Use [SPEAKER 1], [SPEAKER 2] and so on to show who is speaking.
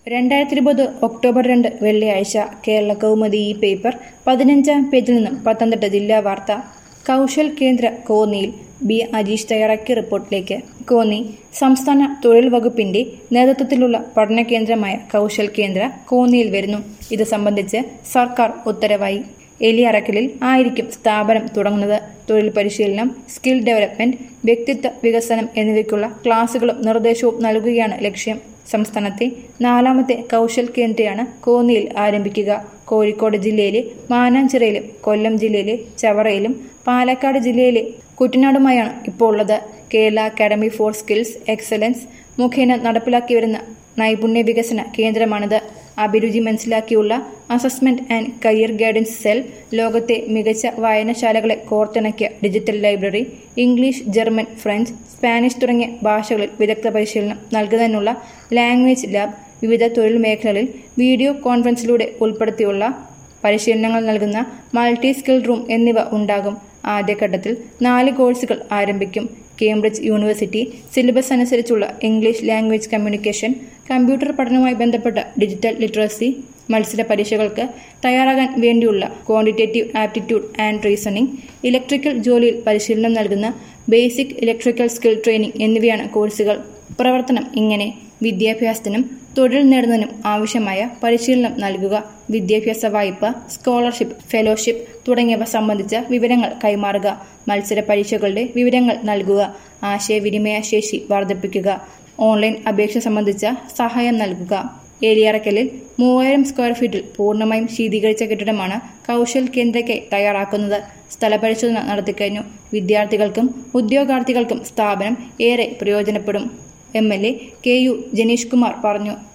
[SPEAKER 1] രണ്ടായിരത്തി ഇരുപത് ഒക്ടോബർ രണ്ട് വെള്ളിയാഴ്ച കേരള കൗമുദി ഈ പേപ്പർ പതിനഞ്ചാം പേജിൽ നിന്നും പത്തനംതിട്ട ജില്ലാ വാർത്ത കൗശൽ കേന്ദ്ര കോന്നിയിൽ ബി അജീഷ് തയ്യാറാക്കിയ റിപ്പോർട്ടിലേക്ക് കോന്നി സംസ്ഥാന തൊഴിൽ വകുപ്പിന്റെ നേതൃത്വത്തിലുള്ള പഠന കേന്ദ്രമായ കൗശൽ കേന്ദ്ര കോന്നിയിൽ വരുന്നു ഇത് സംബന്ധിച്ച് സർക്കാർ ഉത്തരവായി എലിയറക്കലിൽ ആയിരിക്കും സ്ഥാപനം തുടങ്ങുന്നത് തൊഴിൽ പരിശീലനം സ്കിൽ ഡെവലപ്മെന്റ് വ്യക്തിത്വ വികസനം എന്നിവയ്ക്കുള്ള ക്ലാസുകളും നിർദ്ദേശവും നൽകുകയാണ് ലക്ഷ്യം സംസ്ഥാനത്തെ നാലാമത്തെ കൗശൽ കേന്ദ്രയാണ് കോന്നിയിൽ ആരംഭിക്കുക കോഴിക്കോട് ജില്ലയിലെ മാനാഞ്ചിറയിലും കൊല്ലം ജില്ലയിലെ ചവറയിലും പാലക്കാട് ജില്ലയിലെ കുട്ടനാടുമായാണ് ഇപ്പോൾ ഉള്ളത് Kerala academy for skills excellence മുഖേന നടപ്പിലാക്കി വരുന്ന നൈപുണ്യ വികസന കേന്ദ്രമാണിത് അഭിരുചി മനസ്സിലാക്കിയുള്ള assessment and career guidance cell ലോകത്തെ മികച്ച വായനശാലകളെ കോർത്തിണക്കിയ digital library English German French Spanish തുടങ്ങിയ ഭാഷകളിൽ വിദഗ്ധ പരിശീലനം നൽകുന്നതിനുള്ള ലാംഗ്വേജ് ലാബ് വിവിധ തൊഴിൽ മേഖലകളിൽ വീഡിയോ കോൺഫറൻസിലൂടെ ഉൾപ്പെടുത്തിയുള്ള പരിശീലനങ്ങൾ നൽകുന്ന മൾട്ടി സ്കിൽ റൂം എന്നിവ ഉണ്ടാകും ആദ്യഘട്ടത്തിൽ നാല് കോഴ്സുകൾ ആരംഭിക്കും കേംബ്രിഡ്ജ് യൂണിവേഴ്സിറ്റി സിലബസ് അനുസരിച്ചുള്ള ഇംഗ്ലീഷ് ലാംഗ്വേജ് കമ്മ്യൂണിക്കേഷൻ കമ്പ്യൂട്ടർ പഠനവുമായി ബന്ധപ്പെട്ട ഡിജിറ്റൽ ലിറ്ററസി മത്സര പരീക്ഷകൾക്ക് തയ്യാറാകാൻ വേണ്ടിയുള്ള quantitative aptitude and reasoning electrical ജോലിയിൽ പരിശീലനം നൽകുന്ന ബേസിക് ഇലക്ട്രിക്കൽ സ്കിൽ ട്രെയിനിംഗ് എന്നിവയാണ് കോഴ്സുകൾ പ്രവർത്തനം ഇങ്ങനെ വിദ്യാഭ്യാസത്തിനും തൊഴിൽ നേടുന്നതിനും ആവശ്യമായ പരിശീലനം നൽകുക വിദ്യാഭ്യാസ വായ്പ സ്കോളർഷിപ്പ് ഫെലോഷിപ്പ് തുടങ്ങിയവ സംബന്ധിച്ച വിവരങ്ങൾ കൈമാറുക മത്സര പരീക്ഷകളുടെ വിവരങ്ങൾ നൽകുക ആശയവിനിമയ ശേഷി വർദ്ധിപ്പിക്കുക ഓൺലൈൻ അപേക്ഷ സംബന്ധിച്ച സഹായം നൽകുക ഏലിയറക്കലിൽ മൂവായിരം സ്ക്വയർ ഫീറ്റിൽ പൂർണ്ണമായും ശീതീകരിച്ച കെട്ടിടമാണ് കൗശൽ കേന്ദ്രയ്ക്കായി തയ്യാറാക്കുന്നത് സ്ഥലപരിശോധന നടത്തിക്കഴിഞ്ഞു വിദ്യാർത്ഥികൾക്കും ഉദ്യോഗാർത്ഥികൾക്കും സ്ഥാപനം ഏറെ പ്രയോജനപ്പെടും M L A K U Janeesh Kumar പറഞ്ഞു